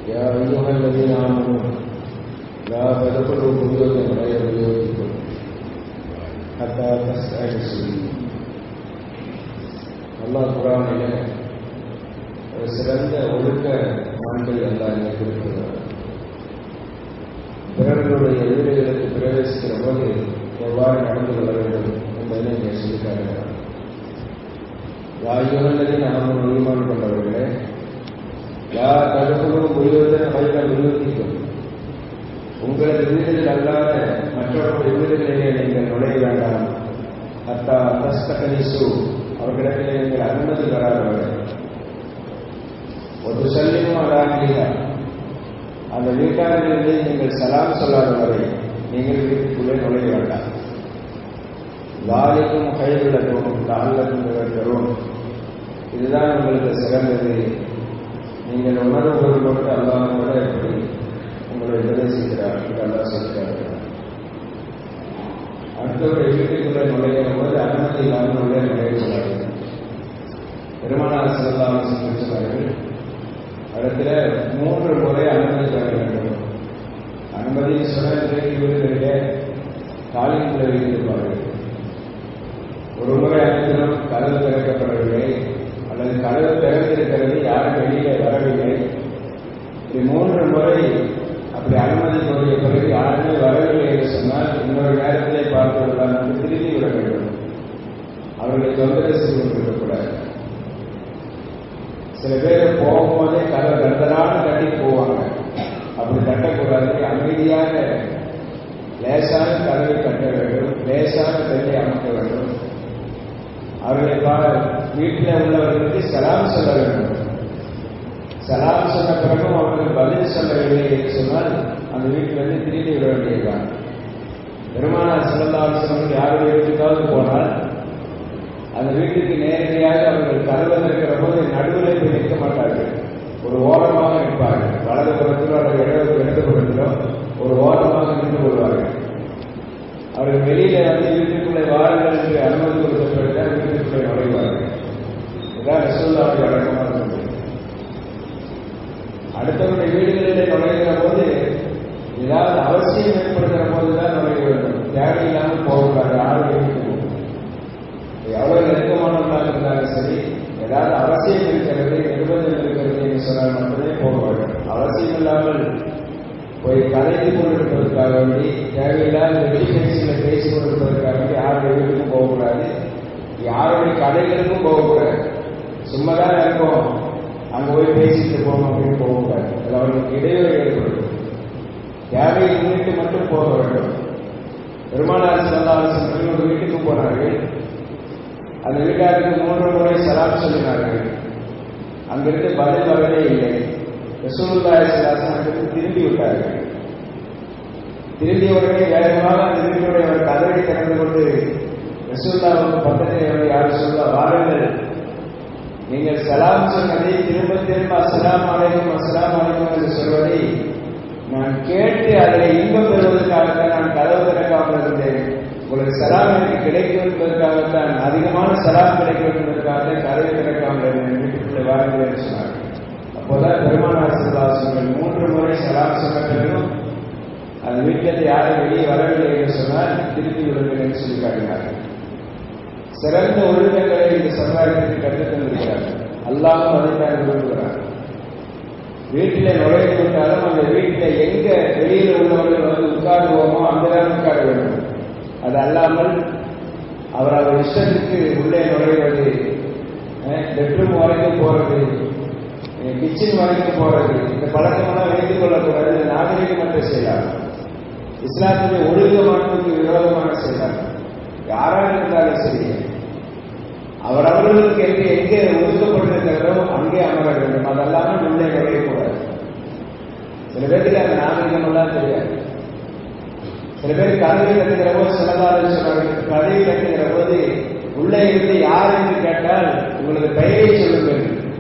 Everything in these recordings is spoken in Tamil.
يا أيها الذين آمنوا لا تدخلوا بيوتا غير بيوتكم حتى تستأنسوا அல்லாஹ் குரானில ஒரு சிறந்த ஒழுக்க மாண்பை அல்லாஹ் குறிப்பிடுகிறார் பிறர்களுடைய வீடுகளுக்கு பிரவேசிக்கிற போது எவ்வாறு நடந்து கொள்ள வேண்டும் என்பதை இங்கே சொல்லி காட்டுகிறார் யாயுகல்லதி நாம் ஈமான் கொண்டவர்களே யா தடுப்புகளும் உயர்தன வயல உயர்த்திக்கும் உங்களது வீடுகள் அல்லாத மற்றவர்களுடைய வீடுகளிலே நீங்கள் நுழைய வேண்டாம் அத்தா தஸ்தகனிசு அவர்களிடத்திலே நீங்கள் அனுமதி பெறாதவர்கள் ஒரு சொல்லியும் அடாமியா அந்த வீட்டாளர்களிலே நீங்கள் சலாம் சொல்லாதவரை நீங்கள் வீட்டுக்குள்ளே நுழைய வேண்டாம் லாலிக்கும் கைவிளக்கும் லாலக்கும் தரும் இதுதான் உங்களுக்கு சிறந்தது நீங்கள் உணர்வு கொண்டு அல்லாஹ் கூட எப்படி உங்களை பிரதேசிக்கிறார் என்று அல்லாஹ் சொல்கிறார்கள் அடுத்தவரை வீட்டுக்குள்ளே நுழையும் போது அனுமதி இல்லாமல் உள்ளே நுழைய சொன்னார்கள் பெருமானார் செல்லாமல் சொன்னார்கள் இடத்துல மூன்று முறை அனுமதி பெற வேண்டும் அனுமதி சொன்னதிலே வீடுகளிலே காலிக்குள்ளே வைத்திருப்பார்கள் ஒரு முறை அனைத்திலும் கதவு திறக்கப்படவில்லை அல்லது கதவு திறந்திருக்கிறது யாரும் வெளியே வரவில்லை இப்படி மூன்று முறை அப்படி அனுமதி கோரிய பிறகு யாருமே வரவில்லை என்று சொன்னால் இன்னொரு நேரத்திலே பார்த்து விடலாம் என்று திரும்பி விட வேண்டும் அவர்களை தொந்தரவு செய்து கொண்டிருக்கக்கூடாது சில பேர் போகும்போதே கதவை கண்டனான்னு கட்டி போவாங்க அப்படி கட்டக்கூடாது அமைதியாக லேசான கதவை கட்ட வேண்டும் லேசான பெண்ணை அமைக்க வேண்டும் அவர்களை வீட்டில் உள்ளவர்களுக்கு சலாம் சொல்ல வேண்டும் சலாம் சொன்ன பிறகும் அவர்கள் பதில் சொல்லவில்லை என்று சொன்னால் அந்த வீட்டிலிருந்து திரும்பி விட வேண்டியதுதான் பெருமானார் சிலந்தாசனங்கள் யாருடைய வீட்டுக்காவது போனால் அந்த வீட்டுக்கு நேரடியாக அவர்கள் கதவை இருக்கிற போது நடுவில் போய் நிற்க மாட்டார்கள் ஒரு ஓரமாக நிற்பார்கள் வலது புறத்திலோ அல்லது இடது இடது புறத்திலோ ஒரு ஓரமாக நின்று கொள்வார்கள் அவர்கள் வெளியில வந்து வீட்டுக்குள்ளே வாருங்கள் என்று அனுமதி கொடுத்த பிறகுதான் வீட்டுக்குள்ளே நுழைவார்கள் இதான் ரசூல்லாவுடைய வழக்கமாக இருந்தது அடுத்தவருடைய வீடுகளிலே நுழைகிற போது ஏதாவது அவசியம் ஏற்படுகிற போதுதான் நுழைய வேண்டும் தேவையில்லாமல் போகக்கூடாது யாரும் வீட்டுக்கு எவ்வளவு நெருக்கமானவர்களாக இருந்தாலும் சரி ஏதாவது அவசியம் இருக்கிறது நிர்பந்தம் இருக்கிறது என்று சொன்னால் மட்டுமே போக வேண்டும் அவசியம் இல்லாமல் போய் கதைத்து கொண்டிருப்பதற்காக வேண்டி தேவையில்லாத வெளி பேச்சுகளை பேசிக் கொண்டிருப்பதற்காக வேண்டி யாருடைய வீட்டுக்கும் போகக்கூடாது யாருடைய கதைகளுக்கும் போகக்கூடாது சும்மா தான் இருக்கும் அங்க போய் பேசிட்டு போகணும் அப்படின்னு போகக்கூடாது அது அவர்களுக்கு இடையூறு ஏற்படும் தேவையை முன்னிட்டு மட்டும் போக வேண்டும் பெருமானார் செல்லாலும் ஒரு வீட்டுக்கு போனார்கள் அந்த வீட்டாருக்கு மூன்று முறை சலாம் சொல்லினார்கள் அங்கிருந்து பதில் வரவே இல்லை ரசூலுல்லாஹி ஸல்லல்லாஹு அங்கிருந்து திரும்பி விட்டார்கள் திரும்பிய உடனே வேகமாக அந்த வீட்டுடைய ஒரு கதவை திறந்து கொண்டு ரசூல்லாவுக்கு பக்கத்தில் வந்து யாரும் சொல்ல வாருங்கள் நீங்கள் சலாம் சொன்னதை திரும்ப திரும்ப அஸ்லாம் அலைக்கும் அஸ்லாம் அலைக்கும் என்று சொல்வதை நான் கேட்டு அதில் இன்பம் பெறுவதற்காகத்தான் நான் கதவு திறக்காமல் இருந்தேன் உங்களுக்கு சலாம் எனக்கு கிடைக்கும் என்பதற்காகத்தான் அதிகமான சலாம் கிடைக்கும் என்பதற்காக கதவை திறக்காமல் இருந்தேன் வீட்டுக்குள்ளே வாருங்கள் என்று சொன்னார் அப்போதான் பெருமானார் சிவாசங்கள் மூன்று முறை சலாம் சொன்ன பிறகும் அந்த வீட்டிலிருந்து யாரும் வெளியே வரவில்லை என்று சொன்னால் திருப்பி விடுங்கள் என்று சொல்லி காட்டினார்கள் சிறந்த ஒழுக்கங்களை இந்த சமுதாயத்திற்கு கற்றுத் தந்திருக்கிறார்கள் அல்லாமல் அதைத்தான் விரும்புகிறார் வீட்டில நுழைந்து விட்டாலும் அந்த வீட்டில் எங்க வெளியில் உள்ளவர்கள் வந்து உட்காருவோமோ அங்கதான் உட்கார வேண்டும் அது அல்லாமல் அவர் அவர் இஷ்டத்துக்கு உள்ளே நுழைவது பெட்ரூம் வரைக்கும் போறது கிச்சன் வரைக்கும் போறது இந்த பழக்கமெல்லாம் வைத்துக் கொள்ளக்கூடாது நாகரிகமற்ற செயலாகும் இஸ்லாத்துடைய ஒழுங்கு மாற்றத்துக்கு விரோதமான செயலாகும் யாராக இருந்தாலும் சரி அவரவர்களுக்கு என்று எங்கே ஒதுக்கப்பட்டிருக்கிறதோ அங்கே அமர வேண்டும் அதெல்லாமல் உள்ளே நுழையக்கூடாது சில பேருக்கு அந்த நாகரிகம் எல்லாம் தெரியாது சில பேர் கதவை கட்டுகிற போது சிலதாலும் சொன்னார்கள் கதவை கட்டுகிற போது உள்ளே இருந்து யார் என்று கேட்டால் உங்களது பெயரை சொல்லுங்கள்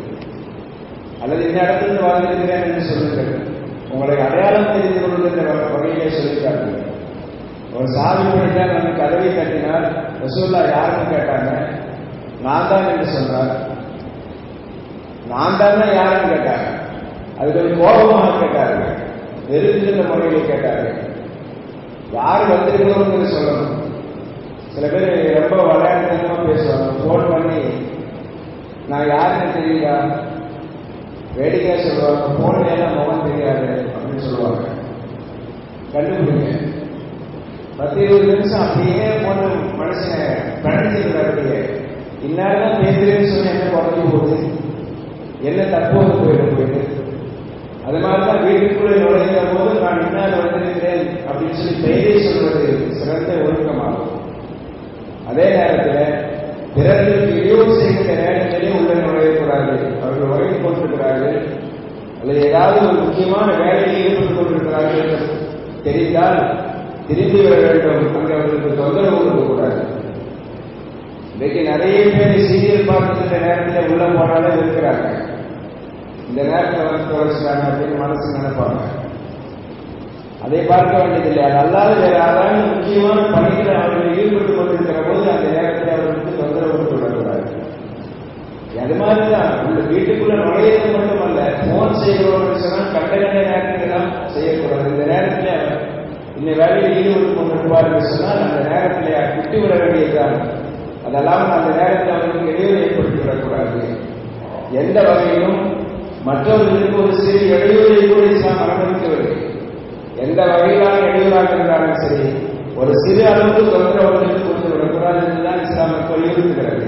அல்லது இந்த இடத்திலிருந்து வாழ்ந்திருக்கிறேன் என்று சொல்லுங்கள் உங்களை அடையாளம் தெரிந்து கொள்கின்ற வகையிலே சொல்லிட்டார்கள் ஒரு சாவி படித்தான் வந்து கதவை கட்டினார் ரசூல்லா யாருன்னு கேட்டாங்க நான் தான் என்று சொன்னார் நான் தான் யாருன்னு கேட்டாங்க அது கொஞ்சம் கோபமாக கேட்டார்கள் வெறுக்கின்ற முறையில் கேட்டார்கள் யார் வந்திருக்கிறோம்னு சொல்லணும் சில பேர் ரொம்ப விளையாட்டுத்தனமா பேசுவாங்க ஃபோன் பண்ணி நான் யாருன்னு தெரியுதா வேடிக்கையா சொல்லுவாங்க போன்ல எல்லாம் முகம் தெரியாது அப்படின்னு சொல்லுவாங்க கண்டுபிடிங்க பத்து இருபது நிமிஷம் அப்படியே போன மனுஷனை பிணைச்சிருந்த அப்படியே இந்நேரம் பேசுறேன்னு சொல்லி என்ன குறைஞ்சி போகுது என்ன தப்பு வந்து போயிட்டு போயிட்டு அது மாதிரிதான் வீட்டுக்குள்ளே நுழைந்த போது நான் இன்னார் வந்திருக்கிறேன் அப்படின்னு சொல்லி பெயரே சொல்வது சிறந்த ஒழுக்கமாகும் அதே நேரத்தில் பிறர்களுக்கு இடையூறு செய்கின்ற நேரத்திலே உள்ள நுழையக்கூடாது அவர்கள் உறங்கிக் கொண்டிருக்கிறார்கள் அல்லது ஏதாவது ஒரு முக்கியமான வேலையில் ஈடுபட்டுக் கொண்டிருக்கிறார்கள் என்று தெரிந்தால் திரும்பி வர வேண்டும் அங்கு அவர்களுக்கு தொந்தரவு கொடுக்கக்கூடாது இன்றைக்கு நிறைய பேர் சீரியல் பார்க்கின்ற நேரத்தில் உள்ள போனாலே இருக்கிறாங்க இந்த நேரத்தில் வந்து தொலைச்சிட்டாங்க அப்படின்னு மனசு நினைப்பாங்க அதை பார்க்க வேண்டியதில்லை அது அல்லாத வேற யாராவது முக்கியமான பணிகளை அவர்கள் ஈடுபட்டுக் கொண்டிருக்கிற போது அந்த நேரத்தில் அவர்களுக்கு தொந்தரவு கொடுத்து விடக்கூடாது அது மாதிரிதான் உள்ள வீட்டுக்குள்ள நுழையிறது மட்டுமல்ல போன் செய்கிறவர்கள் சொன்னால் கண்ட கண்ட நேரத்தில் எல்லாம் செய்யக்கூடாது இந்த நேரத்தில் அவர் இந்த வேலையில் ஈடுபட்டு கொண்டிருப்பார் என்று சொன்னால் அந்த நேரத்தில் விட்டு விட வேண்டியதுதான் அதெல்லாம் அந்த நேரத்தில் அவர்களுக்கு இடையூறு ஏற்படுத்தி விடக்கூடாது எந்த வகையிலும் மற்றவர்களுக்கு ஒரு சிறு இடையூறை கூட இஸ்லாம் அனுமதிக்கவில்லை எந்த வகையிலான இடையூறாக இருந்தாலும் சரி ஒரு சிறு அளவுக்கு தொந்தரவுகளுக்கு கொடுத்து விடக்கூடாது என்றுதான் இஸ்லாம் வலியுறுத்துகிறது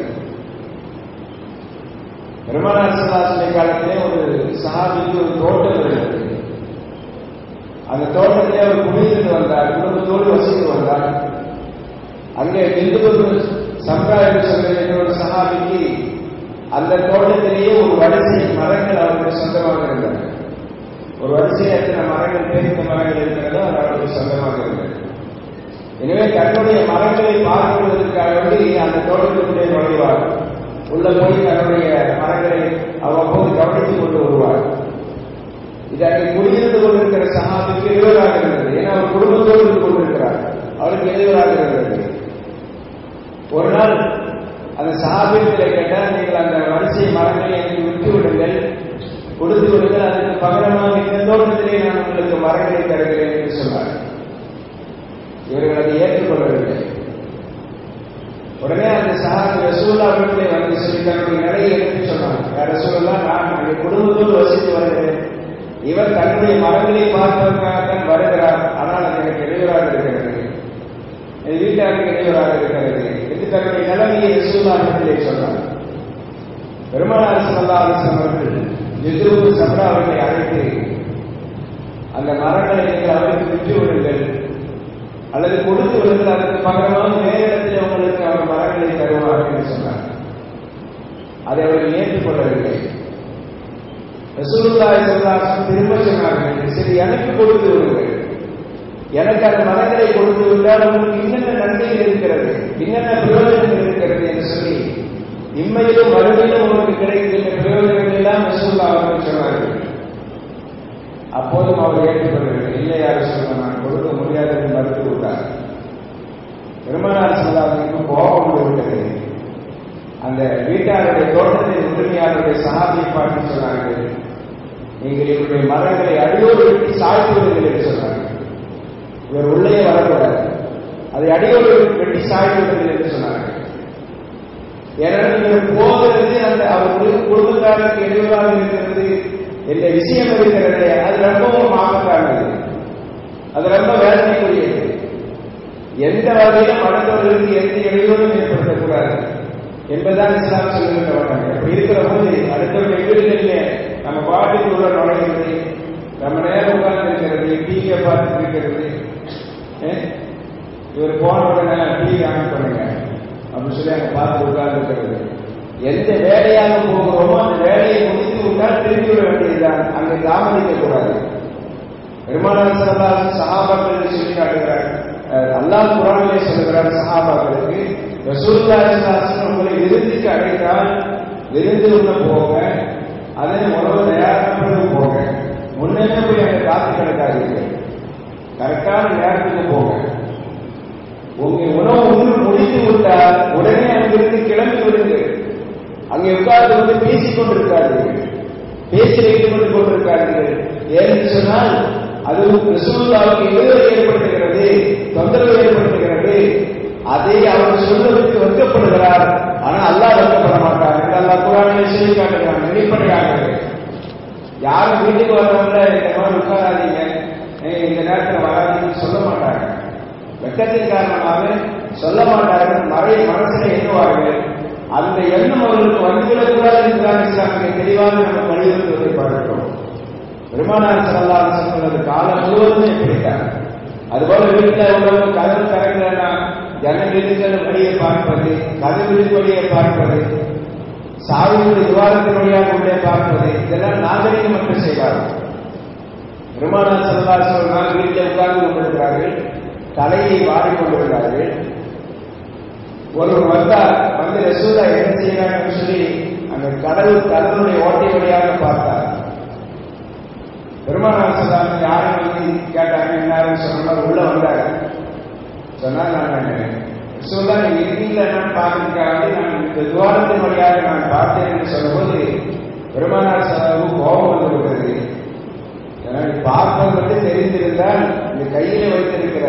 பெருமானார் சல்லாசனை காலத்திலே ஒரு சஹாபிக்கு ஒரு தோட்டம் இருந்தது அந்த தோட்டத்திலே அவர் குடியிருந்து வந்தார் குடும்பத்தோடு வசித்து வந்தார் அங்கே இந்து சம்ரா என்று சொல்கிற ஒரு சஹாபிக்கு அந்த தோட்டத்திலேயே ஒரு வரிசை மரங்கள் அவருக்கு சொந்தமாக இருந்தன ஒரு வரிசையில் எத்தனை மரங்கள் பேரித்த மரங்கள் இருக்கிறதோ அது அவருக்கு சொந்தமாக இருந்தது எனவே தன்னுடைய மரங்களை பார்க்கிறதுக்காக வேண்டி அந்த தோட்டத்திற்குள்ளே நுழைவார் உள்ள போய் தன்னுடைய மரங்களை அவ்வப்போது கவனித்துக் கொண்டு வருவார் இது அங்கே குடியிருந்து கொண்டிருக்கிற சகாபிக்கு இடையூறாக இருந்தது ஏன்னா அவர் குடும்பத்தோடு இருந்து கொண்டிருக்கிறார் அவருக்கு இடையூறாக இருந்தது ஒரு நாள் அந்த சகாபியத்தில் கேட்டால் நீங்கள் அந்த வரிசை மரங்களை எனக்கு விட்டு விடுங்கள் கொடுத்து விடுங்கள் அதற்கு பகரமாக இந்த தோட்டத்திலே நான் உங்களுக்கு மரங்களை தருகிறேன் என்று சொன்னார் இவர்கள் அதை ஏற்றுக்கொள்ளவில்லை உடனே அந்த சஹாபி ரசூல்லா வீட்டிலே வந்து சொல்லி தன்னுடைய நிலையை எடுத்து சொன்னாங்க யார் ரசூல்லா நான் அங்கே குடும்பத்தோடு வசித்து வருகிறேன் இவர் தன்னுடைய மரங்களை பார்ப்பதற்காகத்தான் வருகிறார் ஆனால் அது எனக்கு இடையூறாக இருக்கிறது என் வீட்டாருக்கு இடையூறாக இருக்கிறது என்று தன்னுடைய நிலைமையை ரசூல்லா வீட்டிலே சொன்னார் பெருமானார் சல்லா அலிசம் அவர்கள் ஜிதுரு சப்ரா அவர்களை அழைத்து அந்த மரங்களை நீங்கள் அவருக்கு விட்டு விடுங்கள் அல்லது கொடுத்து விடுங்கள் அதற்கு பகரமாக வேறு இடத்தில் உங்களுக்கு அவர் மரங்களை தருவார் என்று சொன்னார் அதை அவர்கள் ஏற்றுக்கொள்ளவில்லை ரசூலுல்லாஹி ஸல்லல்லாஹு திரும்ப சொன்னார்கள் சரி எனக்கு கொடுத்து விடுங்கள் எனக்கு அந்த மரங்களை கொடுத்து விட்டால் உங்களுக்கு என்னென்ன நன்மைகள் இருக்கிறது என்னென்ன பிரயோஜனங்கள் இருக்கிறது என்று சொல்லி இம்மையிலும் மறுமையிலும் உங்களுக்கு கிடைக்கின்ற பிரயோஜனங்கள் எல்லாம் ரசூல்லா அவர்கள் சொன்னார்கள் அப்போதும் அவர் ஏற்றுக்கொள்ளவில்லை இல்லை யார் சொல்ல நான் கொடுக்க முடியாது என்று மறுத்து விட்டார் பெருமானார் சொல்லாதவருக்கு கோபம் விட்டது அந்த வீட்டாருடைய தோட்டத்தின் உரிமையாளருடைய சகாபியை பார்த்து சொன்னார்கள் நீங்கள் இவருடைய மரங்களை அடியோடு வெட்டி சாய்த்து விடுங்கள் என்று சொன்னார்கள் இவர் உள்ளே வரக்கூடாது அதை அடியோடு வெட்டி சாய்த்து விடுங்கள் என்று சொன்னார்கள் ஏனென்றால் நீங்கள் போகிறது அந்த அவர் குடும்பத்தாருக்கு இடையூறாக இருக்கிறது என்ற விஷயம் இருக்கிறது அது ரொம்பவும் ஆபத்தானது அது ரொம்ப வேதனைக்குரியது எந்த வகையிலும் அடுத்தவர்களுக்கு எந்த இடையூறும் ஏற்படுத்தக்கூடாது என்பதுதான் இஸ்லாம் சொல்லுகின்ற வண்ணம் அப்படி இருக்கிற போது அடுத்தவருடைய வீடுகளிலே நம்ம பாட்டுக்கு உள்ள நுழைகிறது நம்ம நேரம் உட்கார்ந்து இருக்கிறது டிவியை பார்த்துட்டு இருக்கிறது இவர் போன உடனே டிவி ஆன் பண்ணுங்க அப்படின்னு சொல்லி அங்க பார்த்து உட்கார்ந்து இருக்கிறது எந்த வேலையாக போகிறோமோ அந்த வேலையை முடித்து விட்டால் திரும்பி விட வேண்டியதுதான் அங்கே தாமதிக்க கூடாது பெருமானார் சல்லாஸ் சஹாபாக்கள் சொல்லி காட்டுகிறார் அல்லாஹ் குரானிலே சொல்கிறார் சஹாபாக்களுக்கு ரசூல்லா சல்லாசன் உங்களை விருந்துக்கு அழைத்தால் விருந்து உள்ள போக அதனை உணவு தயாரான போக முன்னே போய் அங்கே காத்து கிடக்காதீர்கள் கரெக்டான நேரத்துக்கு போங்க உங்க உணவு ஒன்று முடித்து விட்டால் உடனே அங்கிருந்து கிளம்பி விடுங்கள் அங்கே உட்கார்ந்து வந்து பேசிக் கொண்டிருக்காதீர்கள் பேச்சில் ஈடுபட்டுக் கொண்டிருக்கார்கள் ஏனென்று சொன்னால் அது ரசூலுல்லாவுக்கு இடைவெளி ஏற்படுத்துகிறது தொந்தரவு ஏற்படுத்துகிறது அதை அவர் சொல்வதற்கு வெட்கப்படுகிறார் ஆனால் அல்லாஹ் வெட்கப்பட மாட்டார் என்று அல்லாஹ் குரானில் சொல்லி காட்டுகிறான் வெளிப்படையாக யாரும் வீட்டுக்கு வர்றவங்க இந்த மாதிரி உட்காராதீங்க ஏய், இந்த நேரத்தில் வராதீங்கன்னு சொல்ல மாட்டாங்க வெக்கத்தின் காரணமாக சொல்ல மாட்டார்கள் மறை மனசுல எண்ணுவார்கள் அந்த எண்ணம் அவர்களுக்கு வந்துவிடக்கூடாது என்றுதான் இஸ்லாமிய தெளிவாக நம்ம வலியுறுத்துவதை பார்க்கிறோம் பெருமானார் செல்லலாம் சொன்னது காலம் முழுவதும் இப்படித்தான் அதுபோல வீட்டில் உள்ளவங்க கதவு திறக்கலன்னா ஜன்னல் இருக்கிற வழியை பார்ப்பது கதவு வழியை பார்ப்பது சாவியுடைய துவாரத்தின் வழியாக உள்ளே பார்ப்பது இதெல்லாம் நாகரிகமற்ற செய்வார்கள் பெருமானார் செல்லலாம் சொன்னால் வீட்டில் உட்கார்ந்து கொண்டிருக்கிறார்கள் தலையை வாரிக் கொண்டிருந்தார்கள் ஒருவர் வந்தார் வந்து ரசூலா என்ன செய்யறாங்கன்னு சொல்லி அந்த கதவு கதவுடைய ஓட்டை வழியாக பார்த்தார் பெருமானார் சொல்லாங்க யாரும் வந்து கேட்டாங்க என்னாருன்னு சொன்னா உள்ள வந்தாங்க சொன்னா நான் ரசூலா நீங்க இருக்கீங்களா என்னன்னு பார்க்கறதுக்காக நான் இந்த துவாரத்தின் வழியாக நான் பார்த்தேன் என்று சொல்லும்போது பெருமானார் சொல்லாவுக்கு கோபம் வந்து விட்டது எனவே பார்ப்பது வந்து தெரிந்திருந்தால் இந்த கையில வைத்திருக்கிற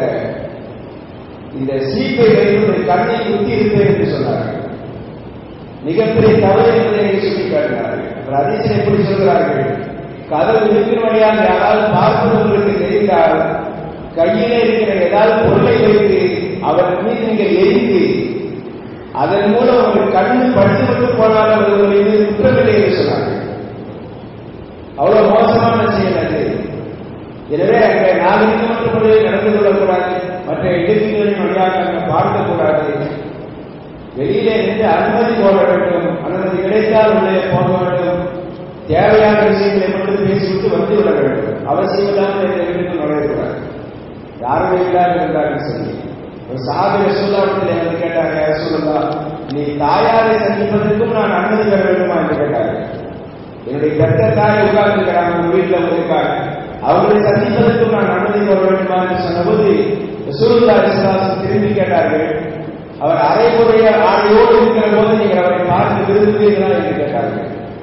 இந்த சீப்பை வைத்து கண்ணை குத்தி இருப்பேன் என்று சொன்னார்கள் மிகப்பெரிய தவறு என்பதை சுட்டி காட்டினார்கள் ஒரு அதிசயம் எப்படி சொல்கிறார்கள் கதவு இருக்கிற வழியாக யாராவது பார்ப்பது உங்களுக்கு தெரிந்தால் கையிலே இருக்கிற ஏதாவது பொருளை வைத்து அவர் மீது நீங்கள் எரிந்து அதன் மூலம் உங்கள் கண்ணு படுத்துவிட்டு போனால் அவர்கள் மீது குற்றமில்லை என்று சொன்னார்கள் அவ்வளவு மோசமான செயல் அது எனவே அங்கே நாகரிகமற்ற முறையில் நடந்து கொள்ளக்கூடாது மற்ற எதிர்ப்புகளின் வழியாக அங்கே பார்க்கக்கூடாது வெளியிலே நின்று அனுமதி போட வேண்டும் அனுமதி கிடைத்தால் உள்ளே போக வேண்டும் தேவையான விஷயங்களை மட்டும் பேசிவிட்டு வந்து விட வேண்டும் அவசியம் இல்லாமல் எந்த வீட்டுக்கு நுழையக்கூடாது யாருமே இல்லாத இருந்தாலும் சரி ஒரு சாதி ரசூல்லாவிடத்தில் வந்து கேட்டாங்க ரசூல்லா நீ தாயாரை சந்திப்பதற்கும் நான் அனுமதி பெற வேண்டுமா என்று கேட்டார்கள் என்னுடைய பெற்ற தாயை உட்கார்ந்துக்கிறாங்க உங்க வீட்டில் இருக்காங்க அவர்களை சந்திப்பதற்கும் நான் அனுமதி பெற வேண்டுமா என்று சொன்னபோது ரசூலுல்லா இஸ்லாசம் திரும்பி கேட்டார்கள் அவர் அரைமுறைய ஆடையோடு இருக்கிற போது நீங்கள் அவரை பார்த்து விரும்புவீர்களா என்று கேட்டார்கள்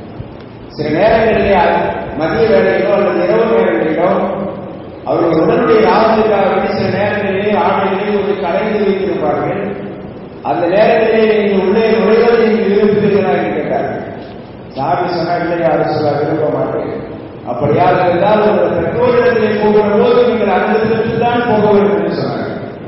சில நேரங்களிலே மதிய வேலையிலோ அல்லது இரவு நேரங்களிலோ அவர்கள் உடனுடைய லாபத்துக்காக வேண்டி சில நேரங்களிலே ஆடைகளை கொஞ்சம் கலைந்து வைத்திருப்பார்கள் அந்த நேரங்களிலே நீங்கள் உள்ளே நுழைவதை நீங்கள் விரும்புகிறீர்களா என்று கேட்டார்கள் சாமி சொன்னார்களே யாரும் சொல்ல விரும்ப மாட்டேன் அப்படியாக இருந்தால் உங்கள் பெற்றோரிடத்திலே போகிற போது நீங்கள் அனுமதி தான் போக வேண்டும் என்று சொன்னார்கள்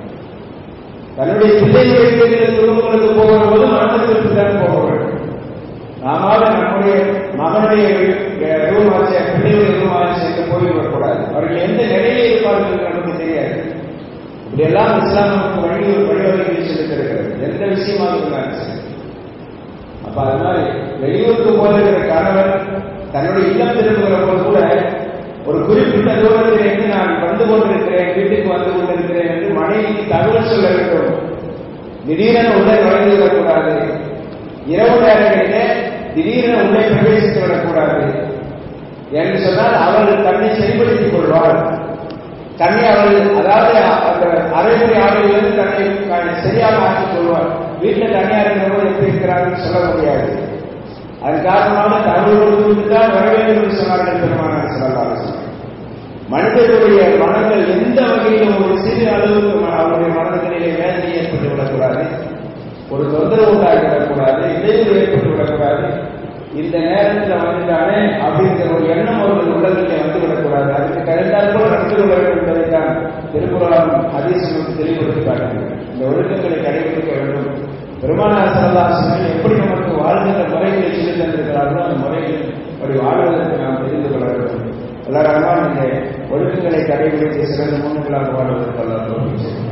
தன்னுடைய பிள்ளைகளுடைய குடும்பங்களுக்கு போகிற போதும் அனுமதி தான் போக வேண்டும் நாம நம்முடைய மகனுடைய ரூம் ஆச்சு பிள்ளைகளுடைய ரூம் ஆச்சு என்று போய்விடக்கூடாது அவர்கள் எந்த நிலையில் இருப்பார்கள் என்று நமக்கு தெரியாது இப்படியெல்லாம் இஸ்லாம் நமக்கு வழி வழிவகை செலுத்திருக்கிறது எந்த விஷயமாக இருந்தாலும் சரி அப்ப அது மாதிரி வெளியூருக்கு போகிற கணவர் தன்னுடைய இல்லம் திரும்புகிற போது கூட ஒரு குறிப்பிட்ட தூரத்தில் இருந்து நான் வந்து கொண்டிருக்கிறேன் வீட்டுக்கு வந்து கொண்டிருக்கிறேன் என்று மனைவிக்கு தகவல் சொல்ல வேண்டும் திடீரென உள்ளே நுழைந்து விடக்கூடாது இரவு நேரங்களிலே திடீரென உள்ளே பிரவேசித்து விடக்கூடாது என்று சொன்னால் அவள் தன்னை சரிப்படுத்திக் கொள்வாள் தன்னை அவள் அதாவது அந்த அரைமுறை ஆடையிலிருந்து தன்னை சரியாக ஆக்கிக் கொள்வாள் வீட்டில் தனியா இருக்கிறவங்க எப்படி இருக்கிறாங்கன்னு சொல்ல முடியாது அதன் காரணமாக தகவல் கொடுத்து தான் வர வேண்டும் என்று சொன்னார்கள் பெருமானார் சொல்லலாம் மனிதர்களுடைய மனங்கள் எந்த வகையிலும் ஒரு சிறு அளவுக்கு அவருடைய மனங்களிலே வேதனை ஏற்பட்டு விடக்கூடாது ஒரு தொந்தரவு உண்டாகி விடக்கூடாது இடையூறு ஏற்பட்டு விடக்கூடாது இந்த நேரத்தில் வந்துட்டானே அப்படிங்கிற ஒரு எண்ணம் அவர்கள் உள்ளங்களிலே வந்து விடக்கூடாது அதுக்கு தகுந்தால் போல நடந்து கொள்ள வேண்டும் என்பதைத்தான் திருக்குறளாம் அதிசயம் தெளிவுபடுத்தி காட்டுகிறது இந்த ஒழுக்கங்களை கடைபிடிக்க வேண்டும் பெருமானார் சரதாசனங்கள் எப்படி நமக்கு வாழ்கின்ற முறைகளை சொல்லி தந்திருக்கிறார்களோ அந்த முறைகள் அப்படி வாழ்வதற்கு நாம் தெரிந்து கொள்ள வேண்டும் எல்லாரும் இந்த ஒழுக்கங்களை கடைபிடித்து சிறந்த முன்னுகளாக வாழ்வதற்கு எல்லாம்